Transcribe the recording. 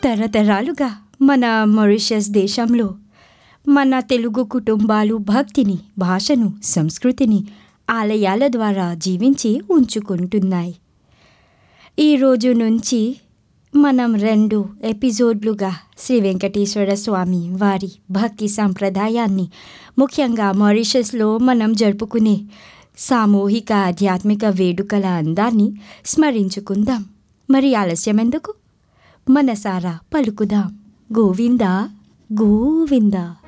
తరతరాలుగా మన మారిషస్ దేశంలో మన తెలుగు కుటుంబాలు భక్తిని భాషను సంస్కృతిని ఆలయాల ద్వారా జీవించి ఉంచుకుంటున్నాయి ఈ రోజు నుంచి మనం రెండు ఎపిసోడ్లుగా శ్రీ వెంకటేశ్వర స్వామి వారి భక్తి సంప్రదాయాన్ని ముఖ్యంగా మారిషస్లో మనం జరుపుకునే సామూహిక ఆధ్యాత్మిక వేడుకల అందాన్ని స్మరించుకుందాం మరి ఆలస్యం ఎందుకు మనసారా పలుకుదాం గోవిందా గోవిందా